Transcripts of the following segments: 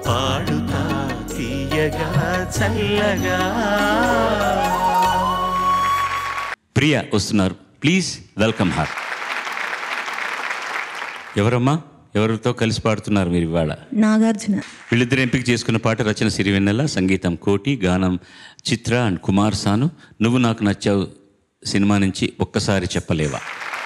పాడుతా తీయగా చల్లగా ప్రియ వస్తున్నారు ప్లీజ్ వెల్కమ్ హార్ ఎవరమ్మా ఎవరితో కలిసి పాడుతున్నారు మీరు ఇవాళ నాగార్జున వీళ్ళిద్దరు ఎంపిక చేసుకున్న పాట రచన సిరివెన్నెల సంగీతం కోటి గానం చిత్ర అండ్ కుమార్ సాను నువ్వు నాకు నచ్చావు సినిమా నుంచి ఒక్కసారి చెప్పలేవా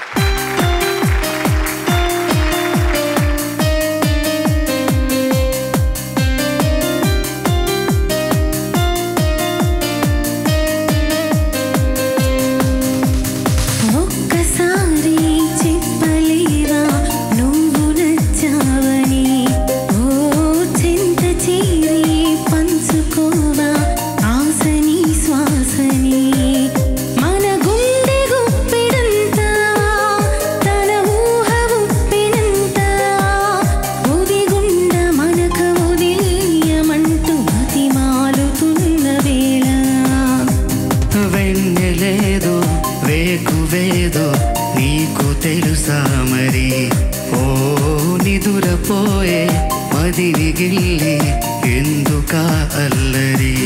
ఒక్కసారి చెప్పలేవా నువ్వు నచ్చావని ఓ చింత చేరి పంచుకోవా ఆసని శ్వాసని మన గుండె గుప్పెడంతా తన ఊహ ఉప్పెనంత ఒదిగుండ మనక వదిలేయమంటూ మతిమాలుతున్న వేళ వెన్నెలేదో వేకువేదో నీకు తెలుసా మరి ఓ నిదురపోయే మదిని గిల్లి ఎందుకా అల్లరి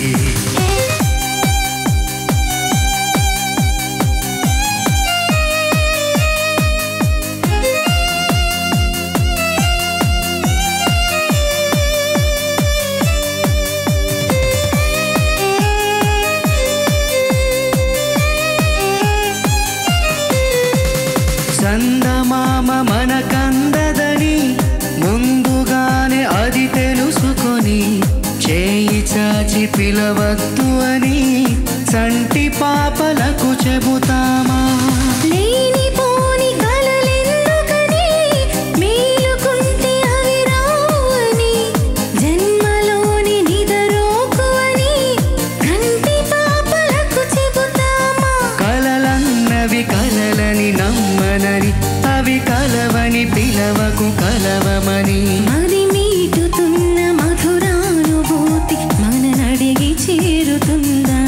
చందమామ మనకందదని ముందుగానే అది తెలుసుకొని చేయి చాచి పిలవద్దు అని చంటి పాపలకు చెబుతామా లేనిపోని కలలెందుకని మేలుకుంటే అవి రావని జన్మలోని నిదరోకు అని కంటి పాపలకు చెబుతామా కలలన్నవి కలలని నమ్మనని అవి కలవని పిలవకు కలవమని మరి మీటుతున్న మధురానుభూతి మన నడిగి చేరుతుందా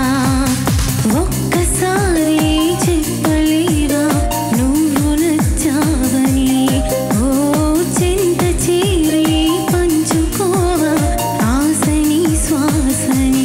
ఒక్కసారి చెప్పలేవా నువ్వు నచ్చావని ఓ చింత చేరి పంచుకోవా ఆసని శ్వాసని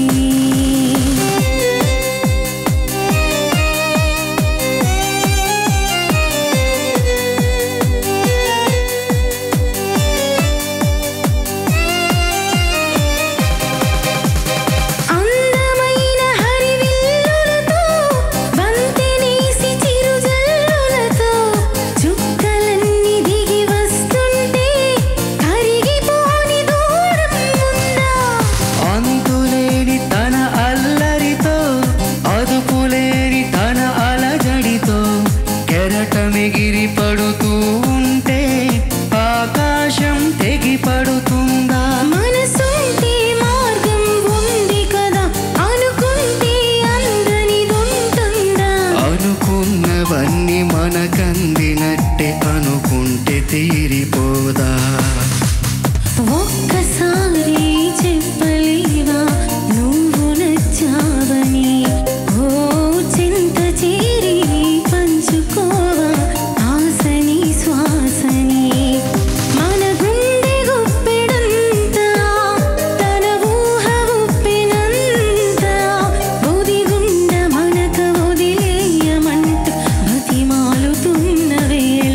అందమైన హరివిల్లులతో బంతినేసి చిరుజల్లులతో చుక్కలన్నీ దిగి వస్తుంటే కరిగిపోని దూరం ఉందా అంతులేని తన అల్లరితో అదుపులేని తన అలజడితో కెరటమిగిరి పడుతూ ఉంటే ఆకాశం తెగి పడుతుందా మనసుంటే మార్గం ఉంది కదా అనుకుంటే అందనిదుంటుందా అనుకున్నవన్నీ మనకందినట్టే అనుకుంటే తీరిపోదా ఒక్కసారి చెప్పలేవా నువ్వు నచ్చావని ఓ చింత చేరి పంచుకోవా ఆసని శ్వాసని మన గుండె గుప్పెడంతా తన ఊహ ఉప్పెనంత ఒదిగుండ మనక వదిలేయమంటూ బతిమాలుతున్న వేళ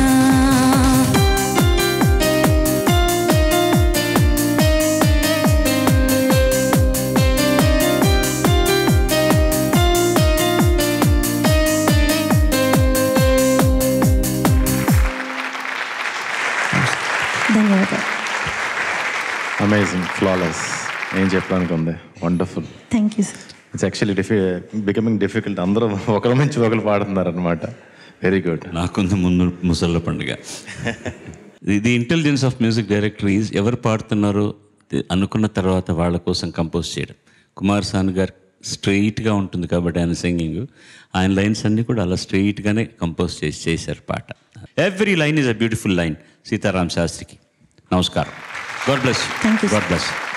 ధన్యవాదాలు అమేజింగ్ ఫ్లాలెస్ ఏం చెప్పడానికి ఉంది wonderful thank you sir it's actually డిఫి బికమింగ్ డిఫికల్ట్ అందరూ ఒకరి నుంచి ఒకరు పాడుతున్నారు అనమాట వెరీ గుడ్ నాకుంది ముందు ముసళ్ళ పండుగ the intelligence of music director is ఎవరు పాడుతున్నారో ది- అనుకున్న తర్వాత వాళ్ళ కోసం కంపోజ్ చేయడం కుమార్ సాను గారు స్ట్రెయిట్గా ఉంటుంది కాబట్టి ఆయన సింగింగ్ ఆయన లైన్స్ అన్నీ కూడా అలా స్ట్రెయిట్గానే కంపోజ్ చేసి చేశారు పాట every line is a beautiful line Sitaram శాస్త్రికి నమస్కారం God bless Thank you, sir. God bless